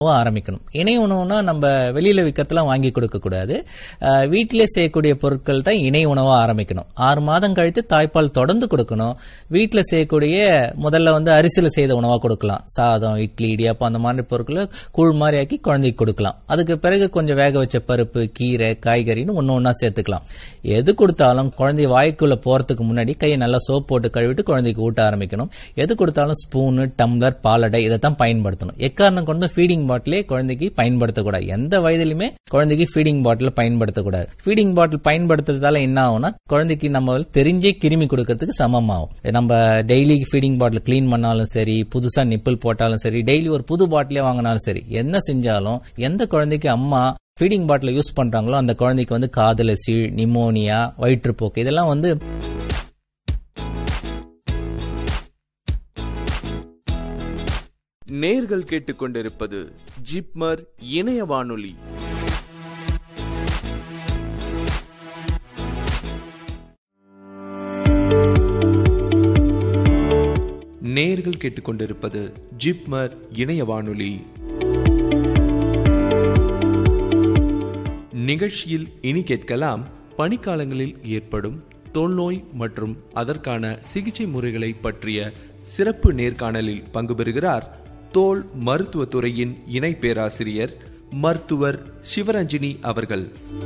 உணவா ஆரம்பிக்கணும் இணை உணவுனா நம்ம வெளியில விற்கிறதுலாம் வாங்கி கொடுக்க கூடாது அஹ், வீட்டிலே செய்யக்கூடிய பொருட்கள் தான் இணை உணவா ஆரம்பிக்கணும் ஆறு மாதம் கழித்து தாய்ப்பால் தொடர்ந்து கொடுக்கணும் வீட்டில் செய்யக்கூடிய முதல்ல வந்து அரிசியில் செய்த உணவா கொடுக்கலாம் சாதம் இட்லி இடியாப்பம் அந்த மாதிரி பொருட்களை கூழ் மாதிரி ஆக்கி குழந்தைக்கு கொடுக்கலாம் அதுக்கு பிறகு கொஞ்சம் வேக வச்ச பருப்பு கீரை காய்கறின்னு ஒன்று ஒன்றா சேர்த்துக்கலாம் எது கொடுத்தாலும் குழந்தை வாய்க்குள்ள போறதுக்கு முன்னாடி கையை நல்லா சோப் போட்டு கழுவிட்டு குழந்தைக்கு ஊட்ட ஆரம்பிக்கணும் எது கொடுத்தாலும் ஸ்பூனு டம்ளர் பாலடை இதை தான் பயன்படுத்தணும் எக்காரணம் கொண்டு ஃபீடிங் பாட்டிலே குழந்தைக்கு பயன்படுத்தக்கூடாது எந்த வயதிலுமே குழந்தைக்கு ஃபீடிங் பாட்டில் பயன்படுத்தக்கூடாது ஃபீடிங் பாட்டில் பயன்படுத்துறதால என்ன ஆகும்னா குழந்தைக்கு நம்ம தெரிஞ்சே கிருமி கொடுக்கறதுக்கு சமமாகும் நம்ம டெய்லி ஃபீடிங் பாட்டில் க்ளீன் பண்ணாலும் சரி புதுசா நிப்பிள் போட்டாலும் சரி டெய்லி ஒரு புது பாட்டிலே வாங்கினாலும் சரி என்ன செஞ்சாலும் எந்த குழந்தைக்கு அம்மா ஃபீடிங் பாட்டில் யூஸ் பண்றாங்களோ அந்த குழந்தைக்கு வந்து காதுல சீழ் நிமோனியா வயிற்றுப்போக்கு இதெல்லாம் வந்து நேர்கள் கேட்டுக்கொண்டிருப்பது ஜிப்மர் இணைய வானொலி நேர்கள் கேட்டுக்கொண்டிருப்பது ஜிப்மர் இணைய வானொலி நிகழ்ச்சியில் இனி கேட்கலாம் பனிக்காலங்களில் ஏற்படும் தோல்நோய் மற்றும் அதற்கான சிகிச்சை முறைகளை பற்றிய சிறப்பு நேர்காணலில் பங்கு பெறுகிறார் தோல் மருத்துவத்துறையின் இணை பேராசிரியர் மருத்துவர் சிவரஞ்சினி அவர்கள்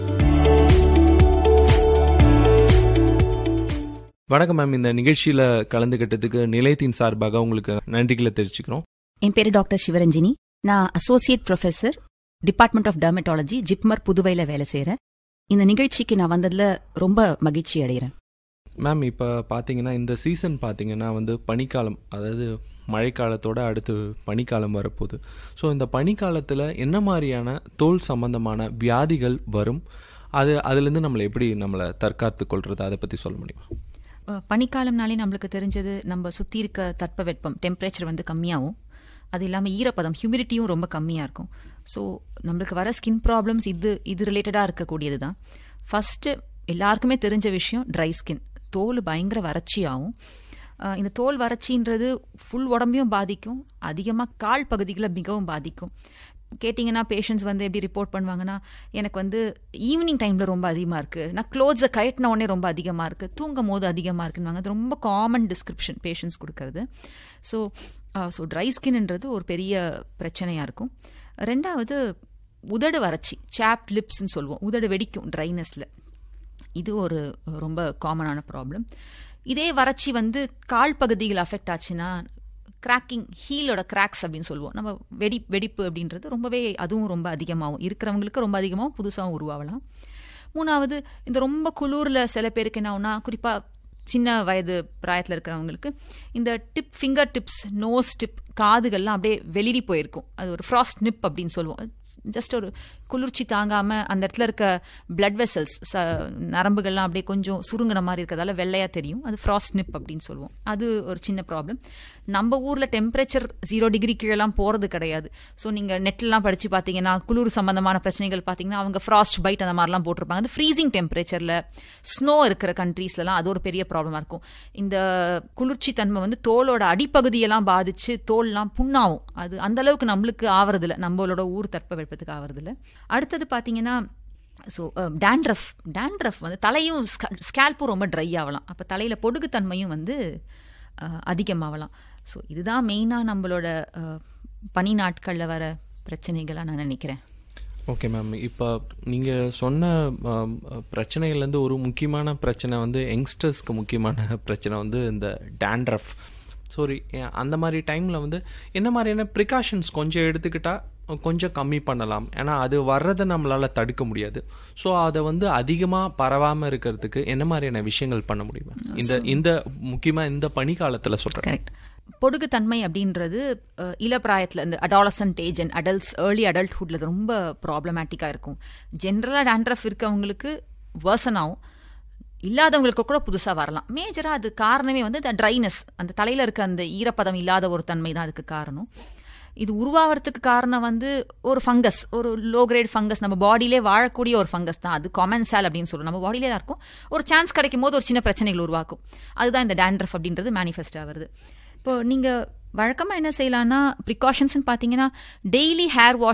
வணக்கம் மேம் இந்த நிகழ்ச்சியில கலந்துகிட்டதுக்கு நிலையத்தின் சார்பாக உங்களுக்கு நன்றிகளை தெரிவிச்சுக்கிறோம் என் பேரு டாக்டர் சிவரஞ்சினி நான் associate professor department of dermatology JIPMER புதுவையில் வேலை செய்கிறேன் இந்த நிகழ்ச்சிக்கு நான் வந்ததுல ரொம்ப மகிழ்ச்சி அடைகிறேன் மேம் இப்போ பார்த்தீங்கன்னா இந்த சீசன் பார்த்தீங்கன்னா வந்து பனிக்காலம் அதாவது மழைக்காலத்தோட அடுத்து பனிக்காலம் வரப்போகுது ஸோ இந்த பனிக்காலத்தில் என்ன மாதிரியான தோல் சம்பந்தமான வியாதிகள் வரும் அது அதுலேருந்து நம்மளை எப்படி நம்மளை தற்காத்து கொள்றது அதை பற்றி சொல்ல முடியுமா அஹ், பனிக்காலம்னாலே நம்மளுக்கு தெரிஞ்சது நம்ம சுற்றி இருக்க தட்பவெப்பம் டெம்பரேச்சர் வந்து கம்மியாகும் அது இல்லாமல் ஈரப்பதம் ஹியூமிடிட்டியும் ரொம்ப கம்மியாக இருக்கும் ஸோ நம்மளுக்கு வர ஸ்கின் ப்ராப்ளம்ஸ் இது இது ரிலேட்டடாக இருக்கக்கூடியது தான் ஃபஸ்ட்டு எல்லாருக்குமே தெரிஞ்ச விஷயம் ட்ரை ஸ்கின் தோல் பயங்கர வறட்சியாகும் அஹ், இந்த தோல் வறட்சின்றது ஃபுல் உடம்பையும் பாதிக்கும் அதிகமாக கால் பகுதிகளை மிகவும் பாதிக்கும் கேட்டிங்கன்னா பேஷண்ட்ஸ் வந்து எப்படி ரிப்போர்ட் பண்ணுவாங்கன்னா எனக்கு வந்து ஈவினிங் டைமில் ரொம்ப அதிகமாக இருக்குது நான் க்ளோத்ஸை கயட்டின உடனே ரொம்ப அதிகமாக இருக்குது தூங்கும் போது அதிகமாக இருக்குன்னு அது ரொம்ப காமன் டிஸ்கிரிப்ஷன் பேஷண்ட்ஸ் கொடுக்கறது ஸோ ஸோ ட்ரை ஸ்கின்ன்றது ஒரு பெரிய பிரச்சனையாக இருக்கும் ரெண்டாவது உதடு வறட்சி சாப் லிப்ஸ்ன்னு சொல்லுவோம் உதடு வெடிக்கும் ட்ரைனஸில் இது ஒரு ரொம்ப காமனான ப்ராப்ளம் இதே வறட்சி வந்து கால் பகுதியில் அஃபெக்ட் ஆச்சுன்னா கிராக்கிங் ஹீலோட கிராக்ஸ் அப்படின்னு சொல்லுவோம் நம்ம வெடி வெடிப்பு அப்படின்றது ரொம்பவே அதுவும் ரொம்ப அதிகமாகும் இருக்கிறவங்களுக்கு ரொம்ப அதிகமாகவும் புதுசாகவும் உருவாகலாம் மூணாவது இந்த ரொம்ப குளூரில் சில பேருக்கு என்ன ஆகும்னா குறிப்பாக சின்ன வயது பிராயத்தில் இருக்கிறவங்களுக்கு இந்த tip finger tips nose tip காதுகள்லாம் அப்படியே வெளிரி போயிருக்கும் அது ஒரு ஃப்ராஸ்ட் நிப் அப்படின்னு சொல்லுவோம் ஜஸ்ட் ஒரு குளிர்ச்சி தாங்காம அந்த இடத்துல இருக்க பிளட் வெசல்ஸ் நரம்புகள்லாம் அப்படியே கொஞ்சம் சுருங்கின மாதிரி இருக்கிறதால வெள்ளையா தெரியும் அது ஃப்ராஸ்ட் நிப் அப்படின்னு சொல்லுவோம் அது ஒரு சின்ன ப்ராப்ளம் நம்ம ஊர்ல டெம்பரேச்சர் ஜீரோ டிகிரி கீழெல்லாம் போறது கிடையாது ஸோ நீங்க நெட்லாம் படிச்சு பார்த்தீங்கன்னா குளிர் சம்பந்தமான பிரச்சனைகள் பார்த்தீங்கன்னா அவங்க ஃப்ராஸ்ட் பைட் அந்த மாதிரிலாம் போட்டிருப்பாங்க அது ஃப்ரீசிங் டெம்பரேச்சர்ல ஸ்னோ இருக்கிற கண்ட்ரீஸ்லலாம் அது ஒரு பெரிய ப்ராப்ளமா இருக்கும் இந்த குளிர்ச்சி தன்மை வந்து தோலோட அடிப்பகுதியெல்லாம் பாதிச்சு தோல்லாம் புண்ணாகும் அது அந்த அளவுக்கு நம்மளுக்கு ஆவறதில்ல நம்மளோட ஊர் தட்பவெப்பத்துக்கு ஆவறதில்ல அடுத்தது பார்த்தீங்கன்னா ஸோ டேண்ட்ரஃப் டேண்ட்ரஃப் வந்து தலையும் ஸ்கேல்ப்பும் ரொம்ப ட்ரை ஆகலாம் அப்போ தலையில் பொடுகுத்தன்மையும் வந்து அஹ், அதிகமாகலாம் ஸோ இதுதான் மெயினாக நம்மளோட அஹ், பனி நாட்களில் வர பிரச்சனைகளாக நான் நினைக்கிறேன் ஓகே மேம் இப்போ நீங்கள் சொன்ன ஆம், பிரச்சனைகள்லேருந்து ஒரு முக்கியமான பிரச்சனை வந்து யங்ஸ்டர்ஸ்க்கு முக்கியமான பிரச்சனை வந்து இந்த டேண்ட்ரஃப் சாரி அந்த மாதிரி டைமில் வந்து என்ன மாதிரியான ப்ரிகாஷன்ஸ் கொஞ்சம் எடுத்துக்கிட்டால் கொஞ்சம் கம்மி பண்ணலாம் ஏன்னா அது வர்றதை நம்மளால் தடுக்க முடியாது ஸோ அதை வந்து அதிகமாக பரவாமல் இருக்கிறதுக்கு என்ன மாதிரியான விஷயங்கள் பண்ண முடியுமா இந்த இந்த முக்கியமாக இந்த பனிக்காலத்தில் சொல்கிறேன் கரெக்ட் பொடுகுத்தன்மை அப்படின்றது அஹ், இளப்பிராயத்தில் இந்த adolescent age and adults early அடல்ட்ஹுட்ல ரொம்ப ப்ராப்ளமேட்டிக்காக இருக்கும் ஜென்ரலாக டேண்ட்ரஃப் இருக்கவங்களுக்கு வேர்சன் ஆகும் இல்லாதவங்களுக்கு கூட புதுசாக வரலாம் மேஜராக அது காரணமே வந்து இந்த ட்ரைனஸ் அந்த தலையில் இருக்க அந்த ஈரப்பதம் இல்லாத ஒரு தன்மை தான் அதுக்கு காரணம் இது உருவாகிறதுக்கு காரணம் வந்து ஒரு ஃபங்கஸ் ஒரு லோ கிரேட் ஃபங்கஸ் நம்ம பாடியிலே வாழக்கூடிய ஒரு ஃபங்கஸ் தான் அது காமன் சேல் அப்படின்னு சொல்லுவோம் நம்ம பாடியிலே தான் இருக்கும் ஒரு சான்ஸ் கிடைக்கும் போது ஒரு சின்ன பிரச்சனைகள் உருவாக்கும் அதுதான் இந்த டேண்ட்ரஃப் அப்படின்றது மேனிஃபெஸ்ட் ஆகுது இப்போ நீங்கள் வழக்கமாக என்ன செய்யலாம்னா ப்ரிகாஷன்ஸ்னு பார்த்தீங்கன்னா டெய்லி ஹேர் வாஷ்